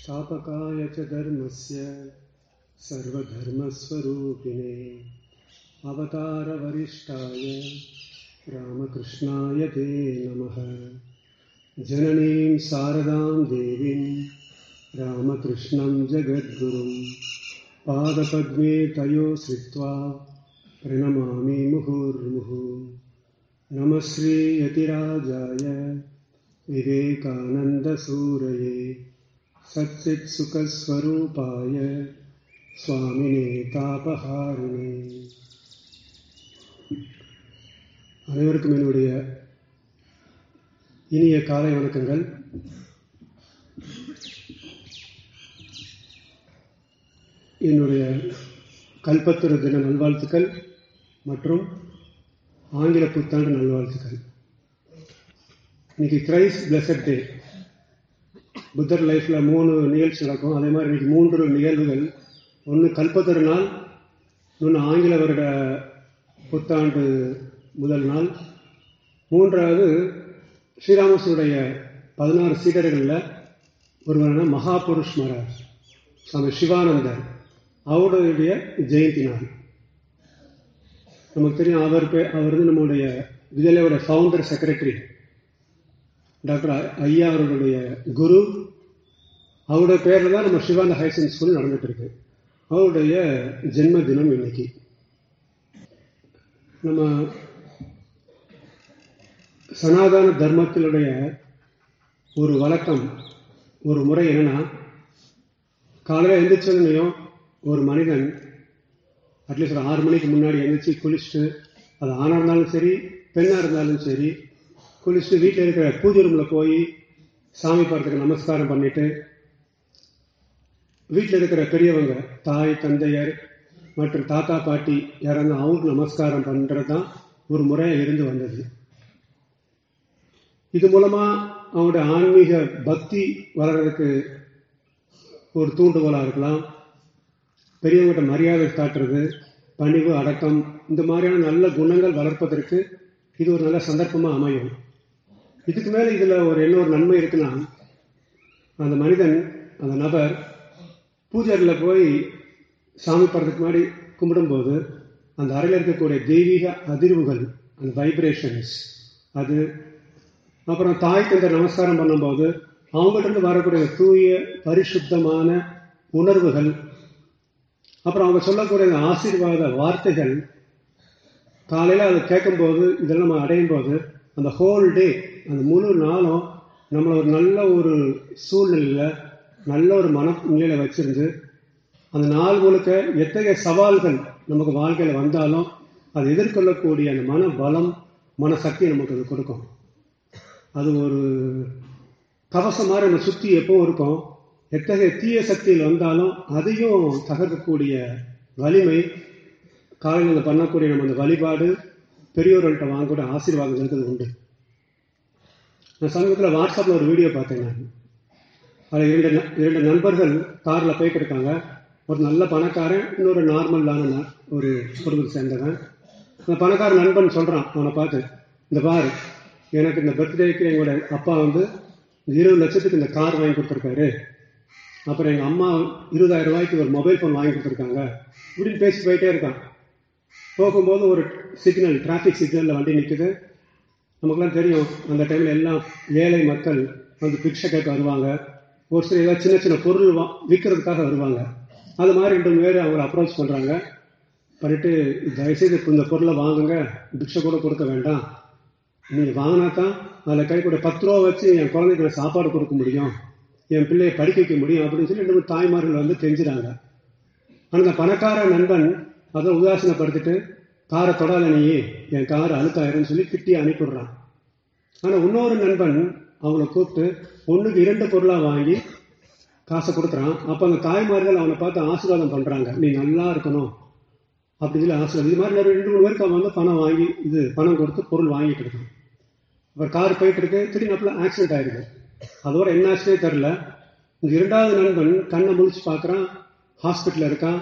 स्थापकाय च धर्मस्य सर्वधर्मस्वरूपिणे अवतारवरिष्ठाय रामकृष्णाय ते नमः जननीं शारदां देवीं रामकृष्णं जगद्गुरुं पादपद्मे तयो श्रित्वा प्रणमामि मुहुर्मुहुः नमः श्रीयतिराजाय विवेकानन्दसूरये सच्चित्सुखस्वरूपाय சுவாமினே தாபஹாரிணே அனைவருக்கும் என்னுடைய இனிய காலை வணக்கங்கள் என்னுடைய கல்பத்துரு தின நல்வாழ்த்துக்கள் மற்றும் ஆங்கில புத்தாண்டு நல்வாழ்த்துக்கள் இன்னைக்கு கிரைஸ் பிளஸட் டே புத்தர் லைஃப்ல மூணு நிகழ்ச்சி நடக்கும் அதே மாதிரி இன்னைக்கு மூன்று நிகழ்வுகள் ஒன்று கல்பத்தரு நாள் இன்னொன்று ஆங்கில வருட புத்தாண்டு முதல் நாள் மூன்றாவது ஸ்ரீராமசுடைய பதினாறு சீடர்களில் ஒருவரான மகாபுருஷ் மகாராஜ் சுவாமி சிவானந்தர் அவருடைய ஜெயந்தி நாள் நமக்கு தெரியும் அவர் பே அவர் வந்து நம்முடைய விஜயோட ஃபவுண்டர் செக்ரட்டரி டாக்டர் ஐயா அவர்களுடைய குரு அவருடைய பேரில் தான் நம்ம சிவானந்த ஹைசன் ஸ்கூல் நடந்துட்டு இருக்கு அவருடைய ஜென்ம தினம் இன்னைக்கு நம்ம சனாதன தர்மத்தினுடைய ஒரு வழக்கம் ஒரு முறை என்னன்னா காலையில் எழுந்திரிச்சோன்னையும் ஒரு மனிதன் அட்லீஸ்ட் ஒரு ஆறு மணிக்கு முன்னாடி எழுந்திரிச்சு குளிச்சுட்டு அது ஆணாக இருந்தாலும் சரி பெண்ணாக இருந்தாலும் சரி குளிச்சுட்டு வீட்டில் இருக்கிற பூஜை ரூமில் போய் சாமி படத்துக்கு நமஸ்காரம் பண்ணிட்டு வீட்டில் இருக்கிற பெரியவங்க தாய் தந்தையர் மற்றும் தாத்தா பாட்டி யாராவது அவங்களுக்கு நமஸ்காரம் பண்ணுறது தான் ஒரு முறையாக இருந்து வந்தது இது மூலமா அவங்களுடைய ஆன்மீக பக்தி வளர்றதுக்கு ஒரு தூண்டுகோலாக இருக்கலாம் பெரியவங்ககிட்ட மரியாதை காட்டுறது பணிவு அடக்கம் இந்த மாதிரியான நல்ல குணங்கள் வளர்ப்பதற்கு இது ஒரு நல்ல சந்தர்ப்பமாக அமையும் இதுக்கு மேலே இதில் ஒரு என்ன ஒரு நன்மை இருக்குன்னா அந்த மனிதன் அந்த நபர் பூஜையில் போய் சாமி படத்துக்கு முன்னாடி கும்பிடும்போது அந்த அறையில் இருக்கக்கூடிய தெய்வீக அதிர்வுகள் அந்த வைப்ரேஷன்ஸ் அது அப்புறம் தாய் தந்தை நமஸ்காரம் பண்ணும்போது அவங்கள்ட்ட வரக்கூடிய தூய பரிசுத்தமான உணர்வுகள் அப்புறம் அவங்க சொல்லக்கூடிய ஆசீர்வாத வார்த்தைகள் காலையில் அதை கேட்கும்போது இதெல்லாம் நம்ம அடையும் போது அந்த ஹோல் டே அந்த முழு நாளும் நம்மளை ஒரு நல்ல ஒரு சூழ்நிலையில் நல்ல ஒரு மனநிலையில் வச்சிருந்து அந்த நாள் முழுக்க எத்தகைய சவால்கள் நமக்கு வாழ்க்கையில் வந்தாலும் அதை எதிர்கொள்ளக்கூடிய அந்த மன பலம் மனசக்தி நமக்கு அது கொடுக்கும் அது ஒரு கவசம் மாதிரி நம்ம சுற்றி எப்பவும் இருக்கும் எத்தகைய தீய சக்தியில் வந்தாலும் அதையும் தகர்க்கக்கூடிய வலிமை காலையில் பண்ணக்கூடிய நம்ம அந்த வழிபாடு பெரியோர்கள்ட்ட வாங்கக்கூடிய ஆசீர்வாதங்களுக்கு உண்டு நான் சமீபத்தில் வாட்ஸ்அப்பில் ஒரு வீடியோ பார்த்தேன் நான் அதில் இரண்டு இரண்டு நண்பர்கள் காரில் போயிட்டு இருக்காங்க ஒரு நல்ல பணக்காரன் இன்னொரு நார்மலான ஒரு குடும்பத்தை சேர்ந்தவன் அந்த பணக்கார நண்பன் சொல்கிறான் அவனை பார்த்து இந்த பாரு எனக்கு இந்த பர்த்டேக்கு எங்களோட அப்பா வந்து இருபது லட்சத்துக்கு இந்த கார் வாங்கி கொடுத்துருக்காரு அப்புறம் எங்கள் அம்மா இருபதாயிரம் ரூபாய்க்கு ஒரு மொபைல் ஃபோன் வாங்கி கொடுத்துருக்காங்க இப்படின்னு பேசி போயிட்டே இருக்கான் போகும்போது ஒரு சிக்னல் டிராஃபிக் சிக்னலில் வண்டி நிற்குது நமக்குலாம் தெரியும் அந்த டைமில் எல்லாம் ஏழை மக்கள் வந்து பிக்ஷை கேட்க வருவாங்க ஒரு சில ஏதாவது சின்ன சின்ன பொருள் வா விற்கிறதுக்காக வருவாங்க அது மாதிரி ரெண்டு பேர் அவங்களை அப்ரோச் பண்ணுறாங்க பண்ணிட்டு தயவுசெய்து இந்த பொருளை வாங்குங்க பிக்ஷை கூட கொடுக்க வேண்டாம் நீங்கள் வாங்கினா தான் அதில் கை கூட பத்து ரூபா வச்சு என் குழந்தைக்கு நான் சாப்பாடு கொடுக்க முடியும் என் பிள்ளையை படிக்க வைக்க முடியும் அப்படின்னு சொல்லி ரெண்டு மூணு தாய்மார்கள் வந்து தெரிஞ்சுறாங்க ஆனால் அந்த பணக்கார நண்பன் அதை உதாசீனப்படுத்திட்டு காரை தொடாத நீ என் கார் அழுக்காயிருன்னு சொல்லி திட்டி அனுப்பிடுறான் ஆனால் இன்னொரு நண்பன் அவங்கள கூப்பிட்டு ஒன்றுக்கு இரண்டு பொருளாக வாங்கி காசை கொடுக்குறான் அப்போ அந்த தாய்மார்கள் அவனை பார்த்து ஆசீர்வாதம் பண்ணுறாங்க நீ நல்லா இருக்கணும் அப்படி சொல்லி ஆசீர்வாதம் இது மாதிரி ரெண்டு மூணு பேருக்கு அவன் வந்து பணம் வாங்கி இது பணம் கொடுத்து பொருள் வாங்கிட்டு இருக்கான் அப்புறம் கார் போயிட்டு இருக்கு திடீர்னு அப்பல ஆக்சிடென்ட் ஆயிருக்கு அதோட என்ன ஆச்சுனே தெரில இந்த இரண்டாவது நண்பன் கண்ணை முழிச்சு பார்க்குறான் ஹாஸ்பிட்டலில் இருக்கான்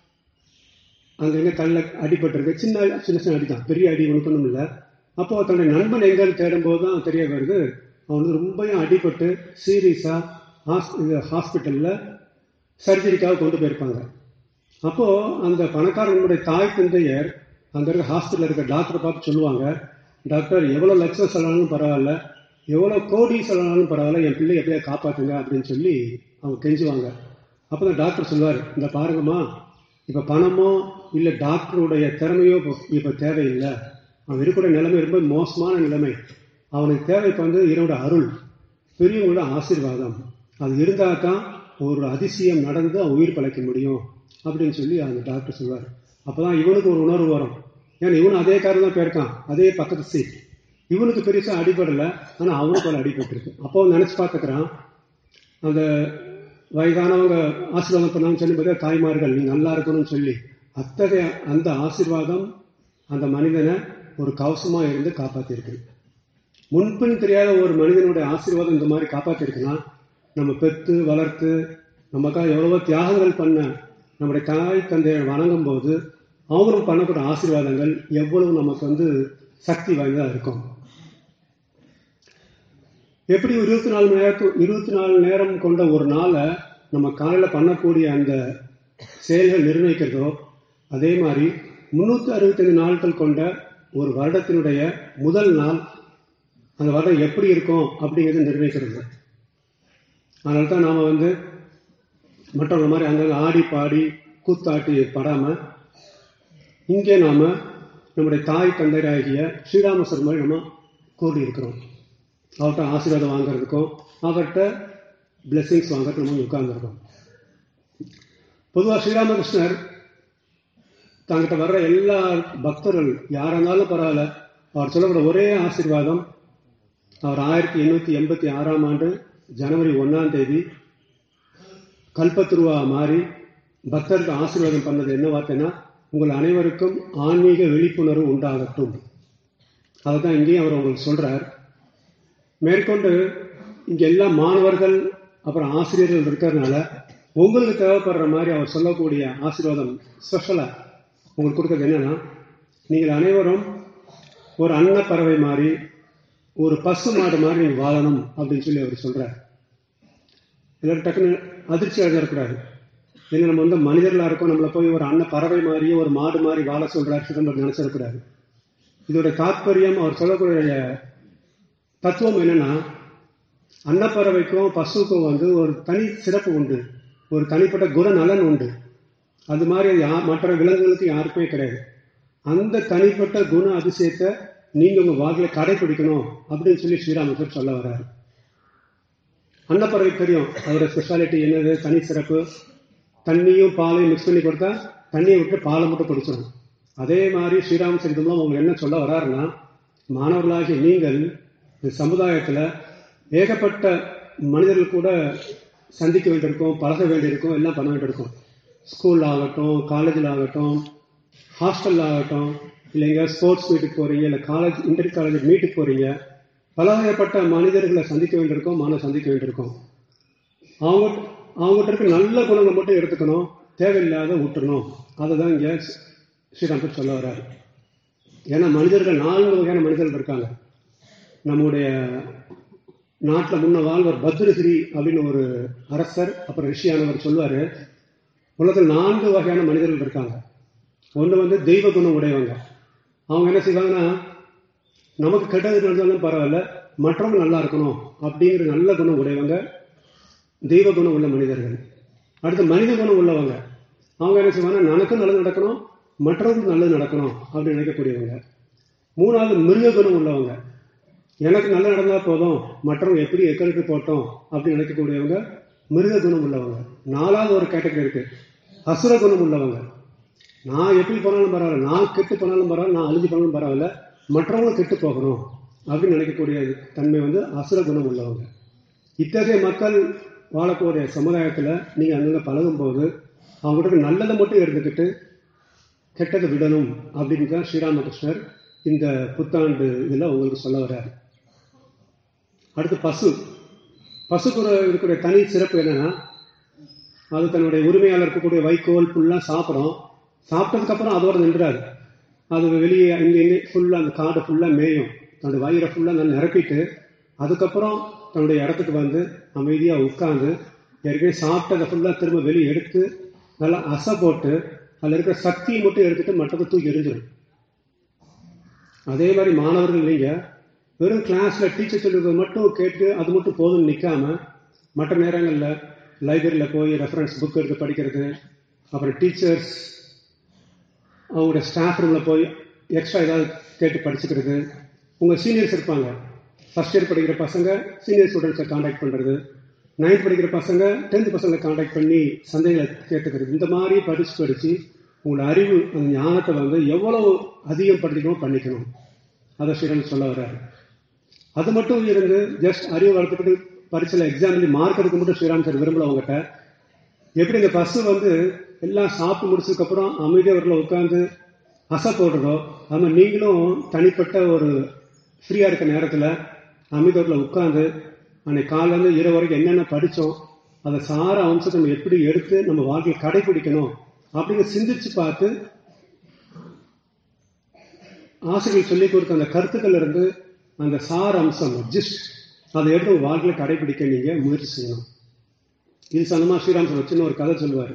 அங்கே எங்கே கல்லில் அடிபட்டிருக்கு சின்ன சின்ன சின்ன அடி தான் பெரிய அடி ஒன்றும் இல்லை அப்போ தன்னுடைய நண்பன் எங்கன்னு தேடும்போது தான் தெரிய வருது அவன் வந்து ரொம்பவும் அடிபட்டு சீரியஸாக ஹாஸ்பிட்டலில் சர்ஜரிக்காக கொண்டு போயிருப்பாங்க அப்போ அந்த பணக்காரனுடைய தாய் தந்தையர் அங்க இருக்க ஹாஸ்பிட்டல் இருக்க டாக்டரை பார்த்து சொல்லுவாங்க டாக்டர் எவ்வளவு லட்சம் செலவானாலும் பரவாயில்ல எவ்வளவு கோடி செலவானாலும் பரவாயில்ல என் பிள்ளை எப்படியா காப்பாத்துங்க அப்படின்னு சொல்லி அவங்க கெஞ்சுவாங்க அப்பதான் டாக்டர் சொல்லுவார் இந்த பாருங்கம்மா இப்ப பணமோ இல்ல டாக்டருடைய திறமையோ இப்ப- இப்ப தேவையில்லை அவன் இருக்கிற நிலைமை ரொம்ப மோசமான நிலைமை அவனுக்கு தேவை இப்ப வந்து இவரோட அருள் பெரியவங்களோட ஆசீர்வாதம் அது இருந்தா தான் ஒரு அதிசயம் நடந்து அவன் உயிர் பழைக்க முடியும் அப்படின்னு சொல்லி அந்த டாக்டர் சொல்வார் அப்பதான் இவனுக்கு ஒரு உணர்வு வரும் ஏன்னா இவனும் அதே காரில் தான் போயிருக்கான் அதே பக்கத்து சீட் இவனுக்கு பெருசா அடிபடல ஆனா அவனுக்கு ஒரு அடிபட்டிருக்கு அப்போ அவன் நினைச்சு பார்த்துக்கிறான் அந்த வயதானவங்க ஆசீர்வாதம் பண்ணான்னு சொல்லி பார்த்தா தாய்மார்கள் நீ நல்லா இருக்கணும்னு சொல்லி அத்தகைய அந்த ஆசீர்வாதம் அந்த மனிதனை ஒரு கவசமா இருந்து காப்பாத்திருக்கு முன்பின் தெரியாத ஒரு மனிதனுடைய ஆசீர்வாதம் இந்த மாதிரி காப்பாத்திருக்குன்னா நம்ம பெத்து வளர்த்து நமக்காக எவ்வளவோ தியாகங்கள் பண்ண நம்முடைய தாய் தந்தையை வணங்கும் போது அவங்களும் பண்ணக்கூடிய ஆசீர்வாதங்கள் எவ்வளவு நமக்கு வந்து சக்தி வாய்ந்ததா இருக்கும் எப்படி இருபத்தி நாலு மணி நேரத்து இருபத்தி நாலு நேரம் கொண்ட ஒரு நாளை நம்ம காலையில பண்ணக்கூடிய அந்த செயல்கள் நிர்ணயிக்கிறதோ அதே மாதிரி முன்னூத்தி அறுபத்தைந்து நாட்கள் கொண்ட ஒரு வருடத்தினுடைய முதல் நாள் அந்த வருடம் எப்படி இருக்கும் அப்படிங்கிறது நிர்ணயிக்கிறது அதனால தான் நாம வந்து மற்றவங்க மாதிரி அங்கங்க ஆடி பாடி கூத்தாட்டி படாம இங்கே நாம நம்முடைய தாய் தந்தையராகிய ஸ்ரீராமசர் மாதிரி நம்ம கூடி இருக்கிறோம் அவர்கிட்ட ஆசீர்வாதம் வாங்குறதுக்கும் அவர்கிட்ட பிளெஸிங்ஸ் வாங்குறதுக்கு நம்ம உட்கார்ந்துருக்கோம் பொதுவா ஸ்ரீராமகிருஷ்ணர் தங்கிட்ட வர்ற எல்லா பக்தர்கள் யாரா இருந்தாலும் பரவாயில்ல அவர் சொல்லக்கூடிய ஒரே ஆசீர்வாதம் அவர் ஆயிரத்தி எண்ணூத்தி எண்பத்தி ஆறாம் ஆண்டு ஜனவரி ஒன்னாம் தேதி கல்பத்ருவா மாறி பக்தருக்கு ஆசீர்வாதம் பண்ணது என்ன வார்த்தைன்னா உங்கள் அனைவருக்கும் ஆன்மீக விழிப்புணர்வு உண்டாகட்டும் அதுதான் இங்கேயும் அவர் உங்களுக்கு சொல்றார் மேற்கொண்டு இங்க எல்லா மாணவர்கள் அப்புறம் ஆசிரியர்கள் இருக்கிறதுனால உங்களுக்கு தேவைப்படுற மாதிரி அவர் சொல்லக்கூடிய ஆசீர்வாதம் ஸ்பெஷலா உங்களுக்கு கொடுக்கறது என்னன்னா நீங்கள் அனைவரும் ஒரு அன்னப்பறவை மாதிரி ஒரு பசு மாடு மாதிரி நீங்க வாழணும் அப்படின்னு சொல்லி அவர் சொல்றார் எல்லாரும் டக்குன்னு அதிர்ச்சி அடைஞ்சிடக்கூடாது ஏன்னா நம்ம வந்து மனிதர்களா இருக்கோம் நம்மள போய் ஒரு அன்ன பறவை மாதிரியே ஒரு மாடு மாதிரி வாழ சொல்றாரு நம்ம நினைச்சிடக்கூடாது இதோட தாற்பயம் அவர் சொல்லக்கூடிய தத்துவம் என்னன்னா அன்னப்பறவைக்கும் பசுவுக்கும் வந்து ஒரு தனி சிறப்பு உண்டு ஒரு தனிப்பட்ட குணநலன் உண்டு அது மாதிரி யா மற்ற விலங்குகளுக்கு யாருக்குமே கிடையாது அந்த தனிப்பட்ட குண அதிசயத்தை நீங்க உங்க வாழ்க்கையில கடைபிடிக்கணும் அப்படின்னு சொல்லி ஸ்ரீராமச்சர் சொல்ல வர்றாரு அன்னப்பறவை தெரியும் அதோட ஸ்பெஷாலிட்டி என்னது தனி சிறப்பு தண்ணியும் பாலையும் மிக்ஸ் பண்ணி கொடுத்தா தண்ணியை விட்டு பாலை மட்டும் குடிச்சிடும் அதே மாதிரி ஸ்ரீராம சரிதம்லாம் அவங்க என்ன சொல்ல வர்றாருன்னா மாணவர்களாகிய நீங்கள் இந்த சமுதாயத்துல ஏகப்பட்ட மனிதர்கள் கூட சந்திக்க வேண்டியிருக்கும் பழக வேண்டியிருக்கும் எல்லாம் பண்ண வேண்டியிருக்கும் ஸ்கூல்ல ஆகட்டும் காலேஜில் ஆகட்டும் ஹாஸ்டல்ல ஆகட்டும் இல்லை எங்க ஸ்போர்ட்ஸ் மீட்டுக்கு போறீங்க இல்லை காலேஜ் இன்டர் காலேஜ் மீட்டுக்கு போறீங்க பலவகைப்பட்ட மனிதர்களை சந்திக்க வேண்டியிருக்கும் மாணவர் சந்திக்க வேண்டியிருக்கும் அவங்க அவங்ககிட்ட இருக்க நல்ல குணங்களை மட்டும் எடுத்துக்கணும் தேவையில்லாத விட்டுறணும் அதை தான் இங்க ஸ்ரீராம்பர் சொல்ல வர்றாரு ஏன்னா மனிதர்கள் நாலு வகையான மனிதர்கள் இருக்காங்க நம்முடைய நாட்டில் முன்ன வாழ்வர் பத்ரகிரி அப்படின்னு ஒரு அரசர் அப்புறம் ரிஷியானவர் சொல்லுவாரு உலகத்தில் நான்கு வகையான மனிதர்கள் இருக்காங்க ஒன்று வந்து தெய்வ குணம் உடையவங்க அவங்க என்ன செய்வாங்கன்னா நமக்கு கெட்டது நடந்தாலும் பரவாயில்ல மற்றவங்க நல்லா இருக்கணும் அப்படிங்கிற நல்ல குணம் உடையவங்க தெய்வ குணம் உள்ள மனிதர்கள் அடுத்து மனித குணம் உள்ளவங்க அவங்க என்ன செய்வாங்கன்னா நமக்கும் நல்லது நடக்கணும் மற்றவங்களுக்கு நல்லது நடக்கணும் அப்படின்னு நினைக்கக்கூடியவங்க மூணாவது மிருக குணம் உள்ளவங்க எனக்கு நல்லது நடந்தா போதும் மற்றவங்க எப்படி எக்கலுக்கு போட்டோம் அப்படின்னு நினைக்கக்கூடியவங்க மிருக குணம் உள்ளவங்க நாலாவது ஒரு கேட்டகரி இருக்கு அசுர குணம் உள்ளவங்க நான் எப்படி போனாலும் பரவாயில்ல நான் கெட்டு போனாலும் பரவாயில்ல நான் அழிஞ்சு போனாலும் பரவாயில்ல மற்றவங்களும் கெட்டு போகணும் அப்படின்னு நினைக்கக்கூடிய தன்மை வந்து அசுர குணம் உள்ளவங்க இத்தகைய மக்கள் வாழக்கூடிய சமுதாயத்துல நீங்க அங்கங்க பழகும் போது அவங்களுக்கு நல்லதை மட்டும் எடுத்துக்கிட்டு கெட்டதை விடணும் அப்படின்னு தான் ஸ்ரீராமகிருஷ்ணர் இந்த புத்தாண்டு இதுல உங்களுக்கு சொல்ல வர்றாரு அடுத்து பசு பசுக்கு இருக்கக்கூடிய தனி சிறப்பு என்னன்னா அது தன்னுடைய உரிமையாளர் இருக்கக்கூடிய வைக்கோல் புல்லாம் சாப்பிடும் சாப்பிட்டதுக்கு அப்புறம் அதோட நின்றாது அது வெளியே இங்க இங்க ஃபுல்லா அந்த காடு ஃபுல்லா மேயும் தன்னுடைய வயிறை ஃபுல்லா நல்லா நிரப்பிட்டு அதுக்கப்புறம் தன்னுடைய இடத்துக்கு வந்து அமைதியா உட்கார்ந்து ஏற்கனவே சாப்பிட்டதை ஃபுல்லா திரும்ப வெளியே எடுத்து நல்லா அசை போட்டு அதுல இருக்கிற சக்தியை மட்டும் எடுத்துட்டு மற்றதை தூக்கி எரிஞ்சிடும் அதே மாதிரி மாணவர்கள் நீங்க வெறும் கிளாஸ்ல டீச்சர் சொல்றது மட்டும் கேட்டு அது மட்டும் போதும்னு நிக்காம மற்ற நேரங்கள்ல லைப்ரரியில போய் ரெஃபரன்ஸ் புக் எடுத்து படிக்கிறது அப்புறம் டீச்சர்ஸ் அவங்களோட ஸ்டாஃப் ரூம்ல போய் எக்ஸ்ட்ரா ஏதாவது கேட்டு படிச்சுக்கிறது உங்க சீனியர்ஸ் இருப்பாங்க ஃபர்ஸ்ட் இயர் படிக்கிற பசங்க சீனியர் ஸ்டூடெண்ட்ஸை காண்டாக்ட் பண்றது நைன்த் படிக்கிற பசங்க டென்த் பசங்களை காண்டாக்ட் பண்ணி சந்தைகளை கேட்டுக்கிறது இந்த மாதிரி படிச்சு படிச்சு உங்களோட அறிவு அந்த ஞானத்தை வந்து எவ்வளவு அதிகம் படிக்கணும் பண்ணிக்கணும் அதை ஸ்ரீரன் சொல்ல வர்றாரு அது மட்டும் இருந்து ஜஸ்ட் அறிவு வளர்த்துக்கிட்டு பரீட்சையில் எக்ஸாம் மார்க் எடுக்க மட்டும் ஸ்ரீராம் சார் விரும்பல அவங்ககிட்ட எப்படி இந்த பஸ் வந்து எல்லாம் சாப்பிட்டு முடிச்சதுக்கு அப்புறம் அமைதியா அவர்களை உட்காந்து அசை போடுறதோ அது மாதிரி நீங்களும் தனிப்பட்ட ஒரு ஃப்ரீயா இருக்க நேரத்துல அமைதியோர்ல உட்காந்து அன்னைக்கு காலையில இருந்து இரவு வரைக்கும் என்னென்ன படிச்சோம் அதை சார அம்சத்தை நம்ம எப்படி எடுத்து நம்ம வாழ்க்கையை கடைபிடிக்கணும் அப்படின்னு சிந்திச்சு பார்த்து ஆசிரியர் சொல்லிக் கொடுத்த அந்த கருத்துக்கள் இருந்து அந்த சார அம்சம் ஜிஸ்ட் அதை எடுத்து உங்க வாழ்க்கையில கடைபிடிக்க நீங்க முயற்சி செய்யணும் இது சந்தமா ஸ்ரீராம் சார் சின்ன ஒரு கதை சொல்லுவாரு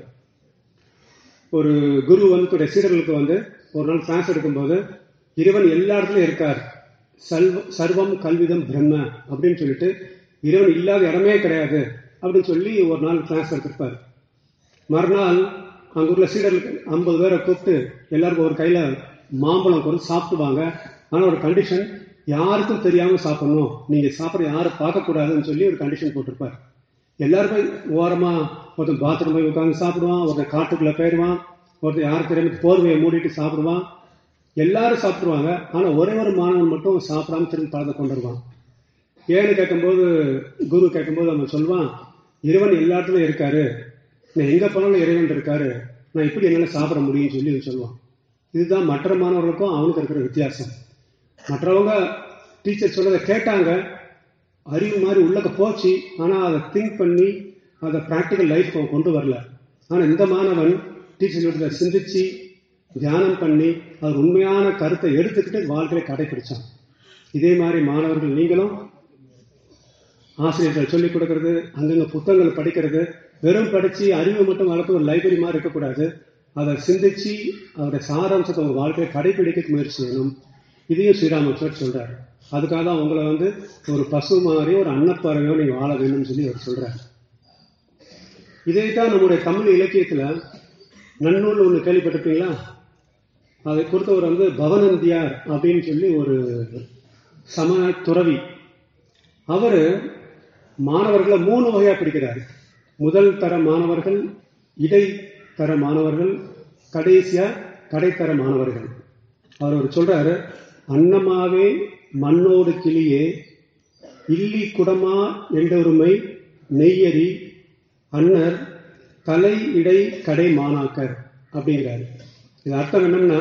ஒரு குரு வந்து தன்னுடைய சீடர்களுக்கு வந்து ஒரு நாள் கிளாஸ் எடுக்கும்போது இறைவன் எல்லா இடத்துலயும் இருக்கார் சல்வ சர்வம் கல்விதம் பிரம்ம அப்படின்னு சொல்லிட்டு இறைவன் இல்லாத இடமே கிடையாது அப்படின்னு சொல்லி ஒரு நாள் கிளாஸ் எடுத்திருப்பார் மறுநாள் அங்க உள்ள சீடர்களுக்கு ஐம்பது பேரை கூப்பிட்டு எல்லாருக்கும் ஒரு கையில மாம்பழம் கொடுத்து சாப்பிடுவாங்க ஆனா ஒரு கண்டிஷன் யாருக்கும் தெரியாம சாப்பிடணும் நீங்க சாப்பிட யாரும் பார்க்க கூடாதுன்னு சொல்லி ஒரு கண்டிஷன் போட்டிருப்பார் எல்லாருமே ஓரமா ஒருத்தன் பாத்ரூம் போய் உட்காந்து சாப்பிடுவான் ஒருத்தன் காட்டுக்குள்ள போயிடுவான் ஒருத்தன் யாருக்கு தெரியாம போர்வையை மூடிட்டு சாப்பிடுவான் எல்லாரும் சாப்பிடுவாங்க ஆனா ஒரே ஒரு மாணவன் மட்டும் சாப்பிடாம திரும்பி பழத்தை கொண்டு வருவான் ஏன்னு கேட்கும்போது குரு கேட்கும்போது அவன் சொல்லுவான் இறைவன் எல்லா இடத்துலயும் இருக்காரு நான் எங்க போனாலும் இறைவன் இருக்காரு நான் இப்படி என்னால சாப்பிட முடியும்னு சொல்லி அவன் சொல்லுவான் இதுதான் மற்ற மாணவர்களுக்கும் அவனுக்கு இருக்கிற வித்தியாசம் மற்றவங்க டீச்சர் சொன்னதை கேட்டாங்க அறிவு மாதிரி உள்ளக்க போச்சு ஆனா அதை திங்க் பண்ணி அதை ப்ராக்டிக்கல் லைஃப் கொண்டு வரல ஆனா இந்த மாணவன் டீச்சர் சொல்றதை சிந்திச்சு தியானம் பண்ணி அவர் உண்மையான கருத்தை எடுத்துக்கிட்டு வாழ்க்கையை கடைபிடிச்சான் இதே மாதிரி மாணவர்கள் நீங்களும் ஆசிரியர்கள் சொல்லிக் கொடுக்கறது அங்கங்க புத்தகங்கள் படிக்கிறது வெறும் படிச்சு அறிவு மட்டும் வளர்த்து ஒரு லைப்ரரி மாதிரி இருக்கக்கூடாது அதை சிந்திச்சு அதோட சாராம்சத்தை உங்க வாழ்க்கையை கடைபிடிக்க முயற்சி செய்யணும் இதையும் ஸ்ரீராமச்சர் சொல்றாரு அதுக்காக தான் உங்களை வந்து ஒரு பசு மாதிரி ஒரு அன்னப்பறவையோ நீங்க வாழ வேணும்னு சொல்லி அவர் சொல்றாரு இதைத்தான் நம்முடைய தமிழ் இலக்கியத்துல நன்னூல் ஒண்ணு கேள்விப்பட்டிருப்பீங்களா அதை கொடுத்தவர் வந்து பவனந்தியார் அப்படின்னு சொல்லி ஒரு சமண துறவி அவரு மாணவர்களை மூணு வகையா பிரிக்கிறார் முதல் தர மாணவர்கள் இடைத்தர மாணவர்கள் கடைசியா கடைத்தர மாணவர்கள் அவர் ஒரு சொல்றாரு அன்னமாவே மண்ணோடு கிளியே இல்லி குடமா என்றொருமை நெய்யரி அன்னர் தலை இடை கடை மாணாக்கர் அப்படிங்கிறாரு இது அர்த்தம் என்னன்னா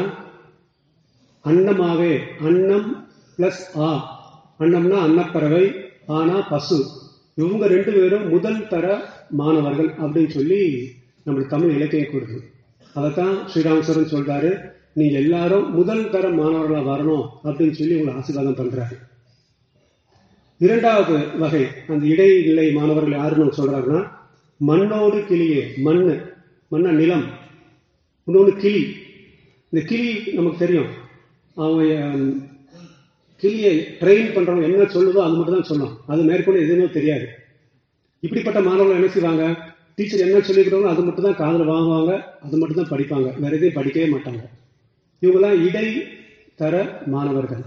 அன்னமாவே அன்னம் பிளஸ் ஆ அன்னம்னா அன்னப்பறவை ஆனா பசு இவங்க ரெண்டு பேரும் முதல் தர மாணவர்கள் அப்படின்னு சொல்லி நம்மளுக்கு தமிழ் இலக்கியம் கூறுது அதைத்தான் ஸ்ரீராமஸ்வரன் சொல்றாரு நீங்க எல்லாரும் முதல் தர மாணவர்களா வரணும் அப்படின்னு சொல்லி உங்களை ஆசீர்வாதம் பண்றாரு இரண்டாவது வகை அந்த இடைநிலை மாணவர்கள் யாருன்னு சொல்றாருன்னா மண்ணோடு கிளியே மண்ணு மண்ண நிலம் இன்னொன்று கிளி இந்த கிளி நமக்கு தெரியும் அவங்க ஹம், கிளியை ட்ரெயின் பண்றவங்க என்ன சொல்லுதோ அது மட்டும் தான் சொல்லும் அது மேற்கொண்டு எதுவுமே தெரியாது இப்படிப்பட்ட மாணவர்கள் என்ன செய்வாங்க டீச்சர் என்ன சொல்லிக்கிறாங்களோ அது மட்டும் தான் காதில் வாங்குவாங்க அது மட்டும் தான் படிப்பாங்க வேற எதையும் படிக்கவே மாட்டாங்க இவங்கெல்லாம் இடை தர மாணவர்கள்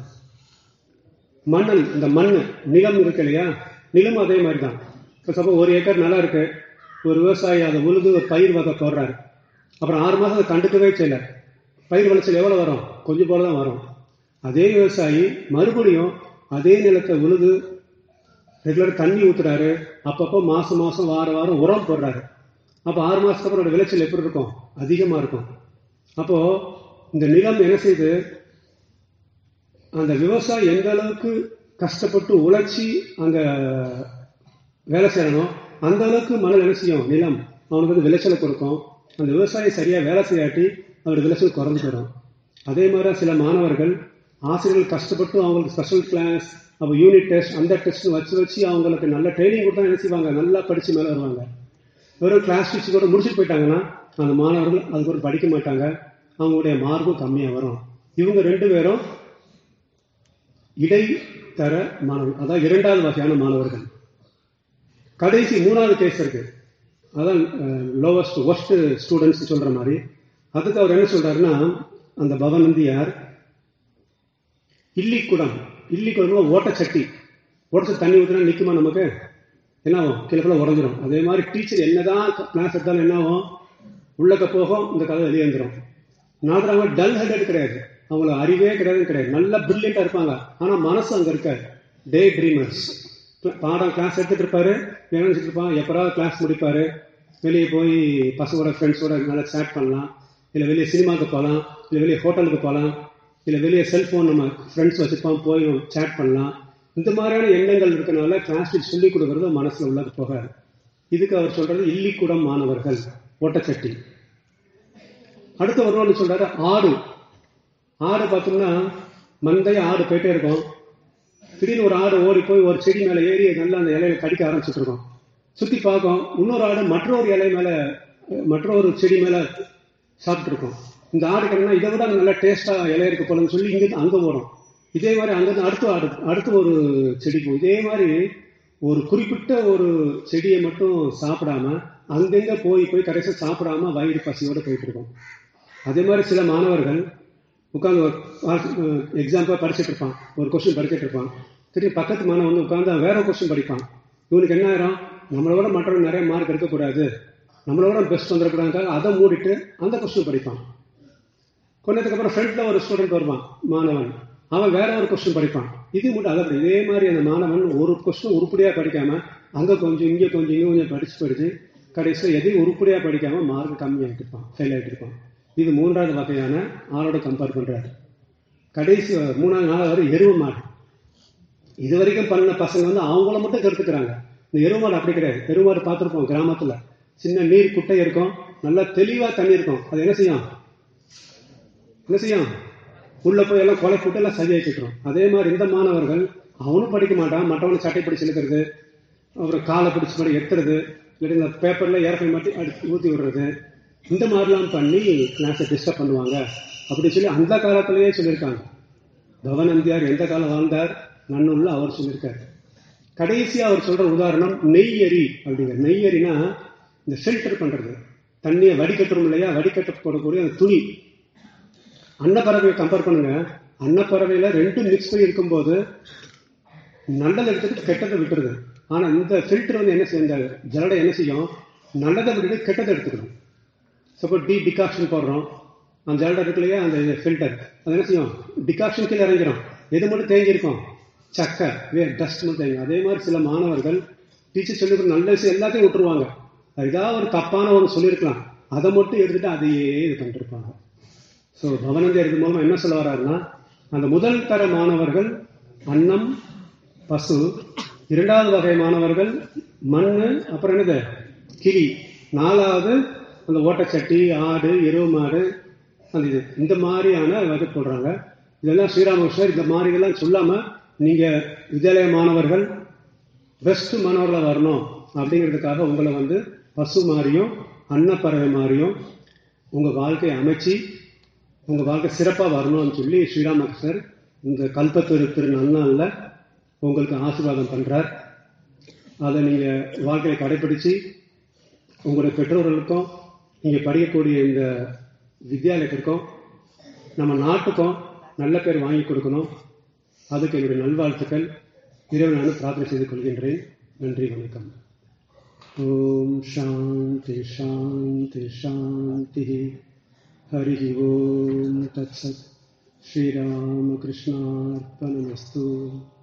மண்ணல் இந்த மண் நிலம் இருக்கு இல்லையா நிலம் அதே மாதிரி தான் இப்போ சப்போஸ் ஒரு ஏக்கர் நிலம் இருக்கு ஒரு விவசாயி அதை உழுது ஒரு பயிர் வகை போடுறாரு அப்புறம் ஆறு மாசம் அதை கண்டுக்கவே செய்யல பயிர் விளைச்சல் எவ்வளவு வரும் கொஞ்சம் போல தான் வரும் அதே விவசாயி மறுபடியும் அதே நிலத்தை உழுது ரெகுலர் தண்ணி ஊத்துறாரு அப்பப்போ மாசம் மாசம் வார வாரம் உரம் போடுறாரு அப்ப ஆறு மாசத்துக்கு அப்புறம் அதோட விளைச்சல் எப்படி இருக்கும் அதிகமா இருக்கும் அப்போ இந்த நிலம் என்ன செய்யுது அந்த விவசாயி எந்த அளவுக்கு கஷ்டப்பட்டு உழைச்சி அங்க வேலை செய்யணும் அந்த அளவுக்கு மணல் என்ன செய்யும் நிலம் அவனுக்கு வந்து விளைச்சலை கொடுக்கும் அந்த விவசாயி சரியா வேலை செய்யாட்டி அவருடைய விளைச்சல் குறைஞ்சு போயிடும் அதே மாதிரி சில மாணவர்கள் ஆசிரியர்கள் கஷ்டப்பட்டு அவங்களுக்கு ஸ்பெஷல் கிளாஸ் அப்போ யூனிட் டெஸ்ட் அந்த டெஸ்ட் வச்சு வச்சு அவங்களுக்கு நல்ல ட்ரைனிங் கொடுத்தா என்ன செய்வாங்க நல்லா படிச்சு மேலே வருவாங்க வெறும் கிளாஸ் டீச்சர் கூட முடிச்சுட்டு போயிட்டாங்கன்னா அந்த மாணவர்கள் அதுக்கு ஒரு படிக்க மாட்டாங்க அவங்களுடைய மார்க்கும் கம்மியாக வரும் இவங்க ரெண்டு பேரும் இடைத்தர மாணவர்கள் அதாவது இரண்டாவது வகையான மாணவர்கள் கடைசி மூணாவது கேஸ் இருக்கு அதான் லோவஸ்ட் ஒஸ்ட் ஸ்டூடெண்ட்ஸ் சொல்ற மாதிரி அதுக்கு அவர் என்ன சொல்றாருன்னா அந்த பவனந்தியார் இல்லிக்குடம் இல்லிக்குடம் ஓட்டச்சட்டி ஓட்டச்சட்டி தண்ணி ஊற்றினா நிற்குமா நமக்கு என்ன ஆகும் கிழக்குல உடஞ்சிரும் அதே மாதிரி டீச்சர் என்னதான் கிளாஸ் எடுத்தாலும் என்ன ஆகும் உள்ளக்க போகும் இந்த கதை வெளியே வந்துடும் நான் அவங்க டல் ஹெடட் கிடையாது அவங்களுக்கு அறிவே கிடையாது கிடையாது நல்ல பிரில்லியண்டா இருப்பாங்க ஆனா மனசு அங்க இருக்காது டே ட்ரீமர்ஸ் பாடம் கிளாஸ் எடுத்துட்டு இருப்பாரு நினைச்சிட்டு இருப்பான் எப்பறாவது கிளாஸ் முடிப்பாரு வெளியே போய் பசங்களோட ஃப்ரெண்ட்ஸோட நல்லா சேட் பண்ணலாம் இல்லை வெளியே சினிமாவுக்கு போகலாம் இல்லை வெளியே ஹோட்டலுக்கு போகலாம் இல்லை வெளியே செல்ஃபோன் நம்ம ஃப்ரெண்ட்ஸ் வச்சுருப்போம் போய் சேட் பண்ணலாம் இந்த மாதிரியான எண்ணங்கள் இருக்கனால கிளாஸில் சொல்லிக் கொடுக்கறது மனசுல உள்ளது போகாது இதுக்கு அவர் சொல்றது இல்லிக்குடம் மாணவர்கள் ஓட்டச்சட்டி அடுத்து ஒரு சொல்றாரு ஆடு ஆடு பார்த்தோம்னா மந்தைய ஆடு போயிட்டே இருக்கும் திடீர்னு ஒரு ஆடு ஓடி போய் ஒரு செடி மேல ஏறி நல்லா அந்த இலையில கடிக்க ஆரம்பிச்சுட்டு இருக்கோம் சுத்தி பார்க்கும் இன்னொரு ஆடு மற்றொரு இலை மேல மற்றொரு செடி மேல சாப்பிட்டு இருக்கோம் இந்த ஆடு கிடனா இதை விட நல்லா டேஸ்டா இலை இருக்க போலன்னு சொல்லி இங்கிருந்து அங்க போடும் இதே மாதிரி அங்கிருந்து அடுத்து ஆடு அடுத்து ஒரு செடி போகும் இதே மாதிரி ஒரு குறிப்பிட்ட ஒரு செடியை மட்டும் சாப்பிடாம அங்கங்க போய் போய் கடைசியா சாப்பிடாம வயிறு பசியோட போயிட்டு இருக்கோம் அதே மாதிரி சில மாணவர்கள் உட்காந்து எக்ஸாம்பிள் படிச்சுட்டு இருப்பான் ஒரு கொஸ்டின் படிச்சுட்டு இருப்பான் திரும்பி பக்கத்து மாணவன் வந்து உட்காந்து வேற கொஸ்டின் படிப்பான் இவனுக்கு என்ன ஆயிரும் நம்மளோட மற்றவங்க நிறைய மார்க் எடுக்கக்கூடாது நம்மளோட பெஸ்ட் வந்துடக்கூடாது அதை மூடிட்டு அந்த கொஸ்டின் படிப்பான் கொஞ்சத்துக்கு அப்புறம் ஃப்ரெண்ட்ல ஒரு ஸ்டூடெண்ட் வருவான் மாணவன் அவன் வேற ஒரு கொஸ்டின் படிப்பான் இது மட்டும் அதை இதே மாதிரி அந்த மாணவன் ஒரு கொஸ்டின் உருப்படியா படிக்காம அங்க கொஞ்சம் இங்க கொஞ்சம் இங்க கொஞ்சம் படிச்சு படிச்சு கடைசியில் எதையும் உருப்படியா படிக்காம மார்க் கம்மியாகிட்டு இருப்பான் ஃபெயில் ஆகிட்டு இருப்பான் இது மூன்றாவது வகையான ஆளோட கம்பேர் பண்றாரு கடைசி மூணாவது நாள் வரை எருவு மாடு இது வரைக்கும் பண்ண பசங்க வந்து அவங்கள மட்டும் கருத்துக்கிறாங்க இந்த எருவு மாடு அப்படி கிடையாது எருவு மாடு பார்த்துருப்போம் கிராமத்துல சின்ன நீர் குட்டை இருக்கும் நல்லா தெளிவா தண்ணி இருக்கும் அது என்ன செய்யும் என்ன செய்யும் உள்ள போய் எல்லாம் கொலை போட்டு எல்லாம் சரியாக்கி வச்சிரும் அதே மாதிரி இந்த மாணவர்கள் அவனும் படிக்க மாட்டான் மற்றவனும் சட்டை பிடிச்சு இழுக்கிறது அப்புறம் காலை பிடிச்சி மாதிரி எத்துறது இல்லை இந்த பேப்பர்ல ஏறக்கை மாட்டி அடிச்சு ஊற்றி விடுறது இந்த மாதிரிலாம் பண்ணி கிளாஸை டிஸ்டர்ப் பண்ணுவாங்க அப்படி சொல்லி அந்த காலத்திலேயே சொல்லியிருக்காங்க பவனந்தியார் எந்த காலம் வாழ்ந்தார் நன்னுள்ள அவர் சொல்லியிருக்காரு கடைசியா அவர் சொல்ற உதாரணம் நெய்யரி அப்படிங்கிற நெய்யரினா இந்த ஃபில்டர் பண்றது தண்ணியை வடிகட்டுறோம் இல்லையா வடிகட்ட போடக்கூடிய அந்த துணி அன்னப்பறவையை கம்பேர் பண்ணுங்க அன்னப்பறவையில ரெண்டும் மிக்ஸ் பண்ணி இருக்கும்போது நல்லதை எடுத்துட்டு கெட்டதை விட்டுருது ஆனா இந்த ஃபில்டர் வந்து என்ன செய்ய ஜலடை என்ன செய்யும் நல்லதை விட்டுட்டு கெட்டதை எடுத்துக்கணும் சப்போஸ் டீ டிகாக்ஷன் போடுறோம் அந்த ஜலடை இருக்கு இல்லையா அந்த ஃபில்டர் அது என்ன செய்யும் டிகாக்ஷன் கீழே இறங்கிடும் எது மட்டும் தேங்கி இருக்கும் சக்கை வே டஸ்ட் மட்டும் தேங்கி அதே மாதிரி சில மாணவர்கள் டீச்சர் சொல்லி நல்ல விஷயம் எல்லாத்தையும் விட்டுருவாங்க ஏதாவது ஒரு தப்பான ஒரு சொல்லியிருக்கலாம் அதை மட்டும் எடுத்துட்டு அதையே இது பண்ணிட்டு இருப்பாங்க ஸோ பவனந்தி இது மூலமா என்ன சொல்ல வர்றாருன்னா அந்த முதல் தர மாணவர்கள் அன்னம் பசு இரண்டாவது வகை மாணவர்கள் மண்ணு அப்புறம் என்னது கிளி நாலாவது அந்த ஓட்டச்சட்டி ஆடு எருவு மாடு அந்த இது இந்த மாதிரியான வகை போடுறாங்க இதெல்லாம் ஸ்ரீராமகிருஷ்ணர் இந்த மாதிரி இதெல்லாம் சொல்லாம நீங்க வித்யாலய மாணவர்கள் பெஸ்ட் மாணவர்களாக வரணும் அப்படிங்கிறதுக்காக உங்களை வந்து பசு மாதிரியும் அன்னப்பறவை மாதிரியும் உங்க வாழ்க்கையை அமைச்சு உங்க வாழ்க்கை சிறப்பா வரணும்னு சொல்லி ஸ்ரீராமகிருஷ்ணர் இந்த கல்பத்திரு திரு நன்னாள்ல உங்களுக்கு ஆசீர்வாதம் பண்றார் அதை நீங்க வாழ்க்கையை கடைபிடிச்சு உங்களுடைய பெற்றோர்களுக்கும் நீங்க படிக்கக்கூடிய இந்த வித்யாலயத்திற்கும் நம்ம நாட்டுக்கும் நல்ல பேர் வாங்கி கொடுக்கணும் அதுக்கு என்னுடைய நல்வாழ்த்துக்கள் இறைவனான பிரார்த்தனை செய்து கொள்கின்றேன் நன்றி வணக்கம் ஓம் சாந்தி சாந்தி சாந்தி हरिः ओम् तत्सत् श्रीरामकृष्णार्पणमस्तु